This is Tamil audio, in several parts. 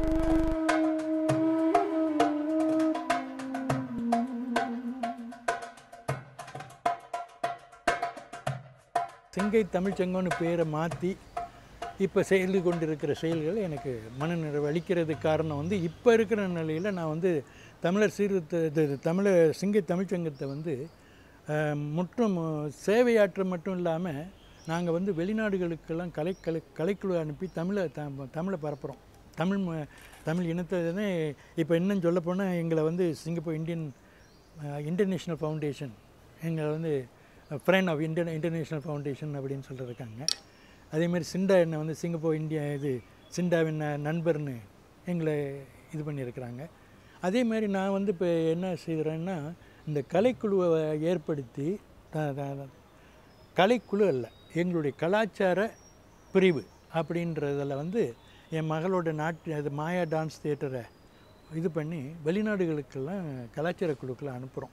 செங்கை தமிழ்ச்சங்கம்னு பேரை மாற்றி இப்போ செய்து கொண்டிருக்கிற செயல்கள் எனக்கு மனநிறைவு அளிக்கிறதுக்கு காரணம் வந்து இப்போ இருக்கிற நிலையில் நான் வந்து தமிழர் சீர்திருத்த இது தமிழர் சிங்கை தமிழ்ச்சங்கத்தை வந்து அஹ், முற்றும் சேவையாற்ற மட்டும் இல்லாமல் நாங்கள் வந்து வெளிநாடுகளுக்கெல்லாம் கலை கலை கலைக்குழு அனுப்பி தமிழை த தமிழை பரப்புகிறோம் தமிழ் ம- தமிழ் இனத்தை இப்போ இன்னும் சொல்லப்போனால் எங்களை வந்து சிங்கப்பூர் இந்தியன் இன்டர்நேஷ்னல் ஃபவுண்டேஷன் எங்களை வந்து friend of inter international foundation அப்படின்னு சொல்லியிருக்காங்க அதேமாதிரி சிண்டா என்னை வந்து சிங்கப்பூர் இந்தியா இது சிண்டாவின் ந- நண்பர்னு எங்களை இது பண்ணியிருக்கிறாங்க அதே மாதிரி நான் வந்து இப்போ என்ன செய்கிறேன்னா இந்த கலைக்குழுவை ஏற்படுத்தி த- த- கலைக்குழு அல்ல எங்களுடைய கலாச்சார பிரிவு அப்படின்றதில் வந்து என் மகளோட நாட்டு அது மாயா டான்ஸ் தியேட்டரை இது பண்ணி வெளிநாடுகளுக்கெல்லாம் கலாச்சார குழுக்கெல்லாம் அனுப்புகிறோம்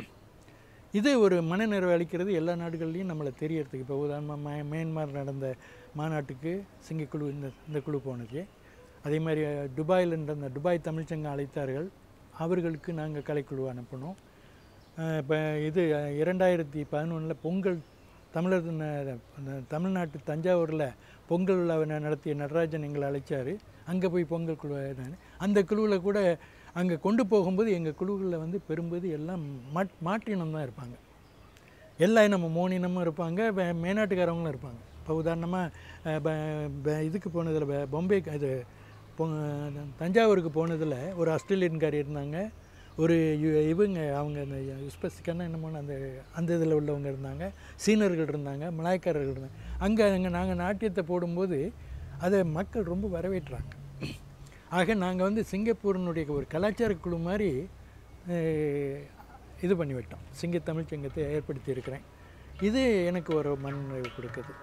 இது ஒரு மனநிறைவு அளிக்கிறது எல்லா நாடுகள்லையும் நம்மளை தெரியறதுக்கு இப்போ உதாரணமாக மியான்மர் நடந்த மாநாட்டுக்கு சிங்கக்குழு இந்த இந்த குழு போனது அதே மாதிரி துபாயில் நடந்த துபாய் தமிழ்ச்சங்கம் அழைத்தார்கள் அவர்களுக்கு நாங்கள் கலைக்குழு அனுப்பினோம் இப்போ இது இரண்டாயிரத்தி பதினொன்றில் பொங்கல் தமிழர் தின- அந்த தமிழ்நாட்டு தஞ்சாவூரில் பொங்கல் விழாவை ந- நடத்திய நடராஜன் எங்களை அழைச்சார் அங்கே போய் பொங்கல் குழு நான் அந்த குழுவில் கூட அங்கே கொண்டு போகும்போது எங்கள் குழுவில் வந்து பெரும்பது எல்லாம் மாட் மாற்றினம் தான் இருப்பாங்க எல்லா இனமும் மூணு இனமும் இருப்பாங்க வே- மேனாட்டுக்காரவங்களும் இருப்பாங்க இப்போ உதாரணமாக இதுக்கு போனதில் பொம்பே இது பொ- தஞ்சாவூருக்கு போனதில் ஒரு ஆஸ்திரேலியன்காரி இருந்தாங்க ஒரு இவ- இவங்க அவங்க அந்த யுஸ்பஸ்டிக்கான என்னமோ அந்த அந்த இதில் உள்ளவங்க இருந்தாங்க சீனர்கள் இருந்தாங்க மலாய்க்காரர்கள் இருந்தாங்க அங்கே அங்கே நாங்கள் நாட்டியத்தை போடும்போது அதை மக்கள் ரொம்ப வரவேற்றாங்க ஆக நாங்கள் வந்து சிங்கப்பூரினுடைய ஒரு கலாச்சார குழு மாதிரி அஹ், இது பண்ணி விட்டோம் சிங்க தமிழ் சங்கத்தை ஏற்படுத்தி இருக்கிறேன் இது எனக்கு ஒரு மன நிறைவு கொடுக்குது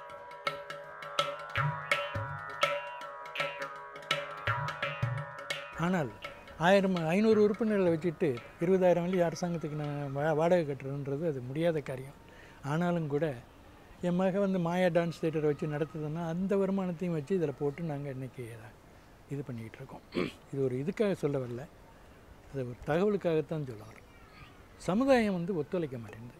ஆனால் ஆயிரம் ஐநூறு உறுப்பினர்களை வச்சுட்டு இருபதாயிரம் வழி அரசாங்கத்துக்கு நான் வா வாடகை கட்டுறதுன்றது அது முடியாத காரியம் ஆனாலும் கூட என் மக வந்து மாயா டான்ஸ் தேட்டரை வச்சு நடத்துதுன்னா அந்த வருமானத்தையும் வச்சு இதில் போட்டு நாங்கள் இன்றைக்கி இது பண்ணிக்கிட்டு இருக்கோம் இது ஒரு இதுக்காக சொல்ல வரல அது ஒரு தகவலுக்காகத்தான் சொல்ல வரேன் சமுதாயம் வந்து ஒத்துழைக்க மாட்டேங்குது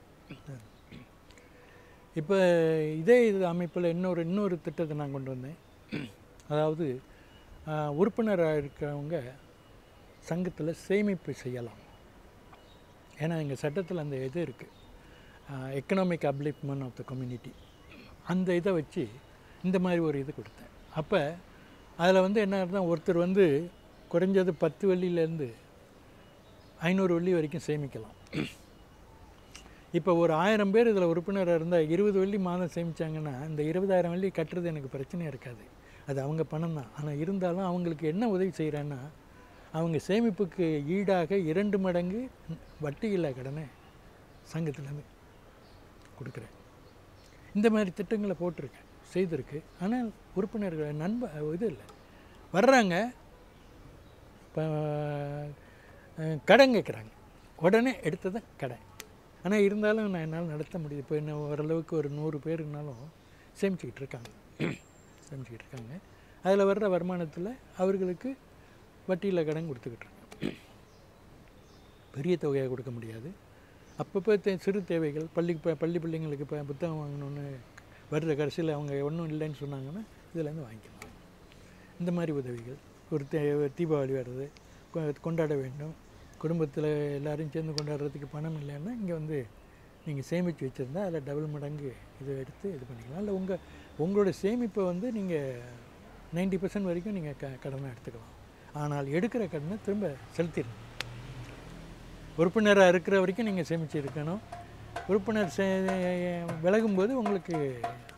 இப்போ இதே இது அமைப்பில் இன்னொரு இன்னொரு திட்டத்தை நான் கொண்டு வந்தேன் அதாவது உறுப்பினராக இருக்கிறவங்க சங்கத்தில் சேமிப்பு செய்யலாம் ஏன்னா எங்கள் சட்டத்தில் அந்த இது இருக்குது economic upliftment of the community அந்த இதை வச்சு இந்த மாதிரி ஒரு இது கொடுத்தேன் அப்போ அதில் வந்து என்ன இருந்தால் ஒருத்தர் வந்து குறைஞ்சது பத்து வெள்ளியிலேருந்து ஐநூறு வெள்ளி வரைக்கும் சேமிக்கலாம் இப்போ ஒரு ஆயிரம் பேர் இதில் உறுப்பினராக இருந்தால் இருபது வெள்ளி மாதம் சேமிச்சாங்கன்னா இந்த இருபதாயிரம் வெள்ளி கட்டுறது எனக்கு பிரச்சனை இருக்காது அது அவங்க பணம் தான் ஆனால் இருந்தாலும் அவங்களுக்கு என்ன உதவி செய்கிறேன்னா அவங்க சேமிப்புக்கு ஈடாக இரண்டு மடங்கு வட்டி இல்லா கடனை சங்கத்துலேருந்து கொடுக்குறேன் இந்த மாதிரி திட்டங்களை போட்டிருக்கேன் செய்திருக்கு ஆனால் உறுப்பினர்கள் நண்ப இது இல்லை வர்றாங்க இப்போ அஹ், கடன் கேட்குறாங்க உடனே எடுத்தது கடன் ஆனால் இருந்தாலும் நான் என்னால் நடத்த முடியுது இப்போ என்ன ஓரளவுக்கு ஒரு நூறு பேருனாலும் சேமிச்சுக்கிட்டு இருக்காங்க சேமிச்சுக்கிட்டு இருக்காங்க அதில் வர்ற வருமானத்தில் அவர்களுக்கு வட்டியில் கடன் கொடுத்துக்கிட்டு இருக்காங்க பெரிய தொகையாக கொடுக்க முடியாது அப்பப்போ தே சிறு தேவைகள் பள்ளி ப- பள்ளி பிள்ளைங்களுக்கு இப்போ புத்தகம் வாங்கணுன்னு வர்ற கடைசியில் அவங்க ஒன்றும் இல்லைன்னு சொன்னாங்கன்னா இதுலேருந்து வாங்கிக்கலாம் இந்த மாதிரி உதவிகள் ஒரு தே தீபாவளி வர்றது கொ- கொண்டாட வேண்டும் குடும்பத்தில் எல்லாரும் சேர்ந்து கொண்டாடுறதுக்கு பணம் இல்லைன்னா இங்கே வந்து நீங்கள் சேமித்து வச்சுருந்தா அதில் டபுள் மடங்கு இதை எடுத்து இது பண்ணிக்கலாம் இல்லை உங்கள் உங்களோட சேமிப்பை வந்து நீங்கள் நைன்டி பர்சன்ட் வரைக்கும் நீங்கள் க கடனை எடுத்துக்கலாம் ஆனால் எடுக்கிற கடனை திரும்ப செலுத்திடணும் உறுப்பினராக இருக்கிற வரைக்கும் நீங்கள் சேமித்து இருக்கணும் உறுப்பினர் சே விலகும்போது உங்களுக்கு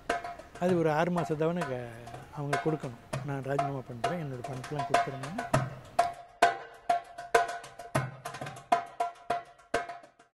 அது ஒரு ஆறு மாத தவணை க- அவங்க கொடுக்கணும் நான் ராஜினாமா பண்ணுறேன் என்னோடய பணத்தெலாம் கொடுத்துருந்தேன்னு